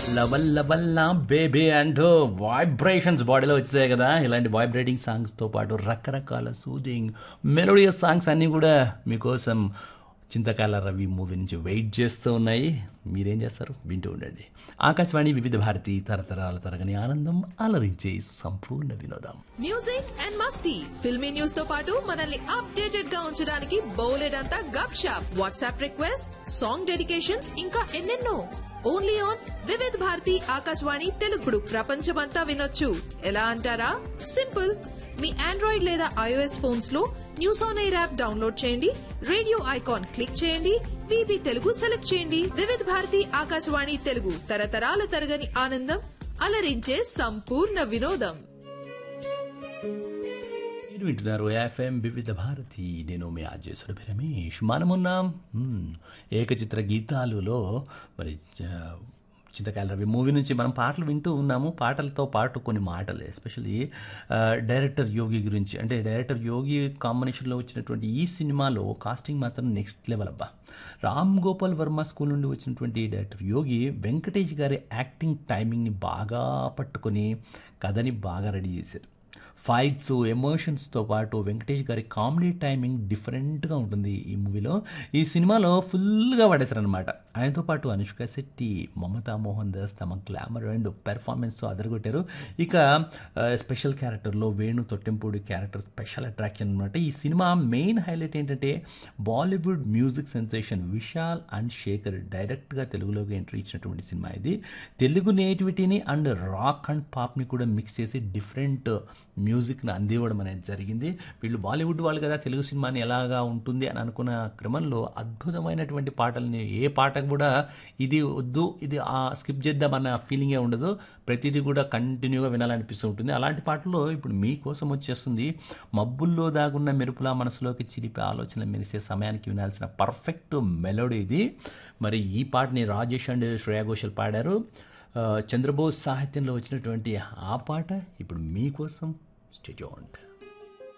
లవల్ల వల్ల baby and vibrations బాడీలో వచ్చాయి కదా ఇలాంటి వైబ్రేటింగ్ సాంగ్స్తో పాటు రకరకాల సూదింగ్ మెలోడియస్ సాంగ్స్ అన్నీ కూడా మీకోసం చింతకాల రవి మూవీ నుంచి వెయిట్ చేస్తూ ఉన్నాయి మీరేం చేస్తారు వింటూ ఉండండి ఆకాశవాణి వివిధ భారతి తరతరాల తరగని ఆనందం అలరించే సంపూర్ణ వినోదం మ్యూజిక్ అండ్ మస్తీ ఫిల్మీ న్యూస్ తో పాటు మనల్ని అప్డేటెడ్ గా ఉంచడానికి బౌలెడంతా గప్ షాప్ వాట్సాప్ రిక్వెస్ట్ సాంగ్ డెడికేషన్స్ ఇంకా ఎన్నెన్నో ఓన్లీ ఆన్ వివిధ్ భారతి ఆకాశవాణి తెలుగుడు ప్రపంచమంతా వినొచ్చు ఎలా అంటారా సింపుల్ మీ ఆండ్రాయిడ్ లేదా ఐఓఎస్ ఫోన్స్ లో News on Air app download చేయండి రేడియో ఐకాన్ క్లిక్ చేయండి విబి తెలుగు సెలెక్ట్ చేయండి వివిధ భారతి ఆకాశవాణి తెలుగు తరతరాల తరగని ఆనందం అలరించే సంపూర్ణ వినోదం మీరు వింటున్నారు ఎఫ్ఎం వివిధ భారతి నేను మీ ఆజేశ్వర రమేష్ మనమున్నాం మ్మ్, ఏకచిత్ర గీతాలులో మరి చ- చింతకాయల రవి మూవీ నుంచి మనం పాటలు వింటూ ఉన్నాము పాటలతో పాటు కొన్ని మాటలు ఎస్పెషల్లీ డైరెక్టర్ యోగి గురించి అంటే డైరెక్టర్ యోగి కాంబినేషన్లో వచ్చినటువంటి ఈ సినిమాలో కాస్టింగ్ మాత్రం నెక్స్ట్ లెవెల్ అబ్బా రామ్ గోపాల్ వర్మ స్కూల్ నుండి వచ్చినటువంటి డైరెక్టర్ యోగి వెంకటేష్ గారి యాక్టింగ్ టైమింగ్ని బాగా పట్టుకొని కథని బాగా రెడీ చేశారు ఫైట్స్ ఎమోషన్స్తో పాటు వెంకటేష్ గారి కామెడీ టైమింగ్ డిఫరెంట్గా ఉంటుంది ఈ మూవీలో ఈ సినిమాలో ఫుల్గా పడేశారనమాట ఆయనతో పాటు అనుష్క శెట్టి మమతా మోహన్ దాస్ తమ గ్లామర్ అండ్ పెర్ఫార్మెన్స్తో అదరగొట్టారు ఇక ఆ, స్పెషల్ క్యారెక్టర్లో Venu Thottempudi character special attraction అనమాట ఈ సినిమా మెయిన్ హైలైట్ ఏంటంటే Bollywood music sensation Vishal and Shekhar డైరెక్ట్గా తెలుగులోకి ఎంట్రీ ఇచ్చినటువంటి సినిమా ఇది తెలుగు నేటివిటీని అండ్ రాక్ అండ్ పాప్ని కూడా మిక్స్ చేసి డిఫరెంట్ మ్యూజిక్ని అందివ్వడం అనేది జరిగింది వీళ్ళు బాలీవుడ్ వాళ్ళు కదా తెలుగు సినిమాని ఎలాగా ఉంటుంది అని అనుకున్న క్రమంలో అద్భుతమైనటువంటి పాటల్ని ఏ పాట కూడా ఇది వద్దు ఇది ఆ స్కిప్ చేద్దామన్న ఫీలింగే ఉండదు ప్రతిదీ కూడా కంటిన్యూగా వినాలనిపిస్తూ ఉంటుంది అలాంటి పాటల్లో ఇప్పుడు మీకోసం వచ్చేస్తుంది మబ్బుల్లో దాగున్న మెరుపులా మనసులోకి చిరిపే ఆలోచనలు మెరిసే సమయానికి వినాల్సిన పర్ఫెక్ట్ మెలోడీ ఇది మరి ఈ పాటని రాజేష్ అండ్ శ్రేయా ఘోషల్ పాడారు ఆ, చంద్రబోస్ సాహిత్యంలో వచ్చినటువంటి ఆ పాట ఇప్పుడు మీకోసం స్టేట్యూన్డ్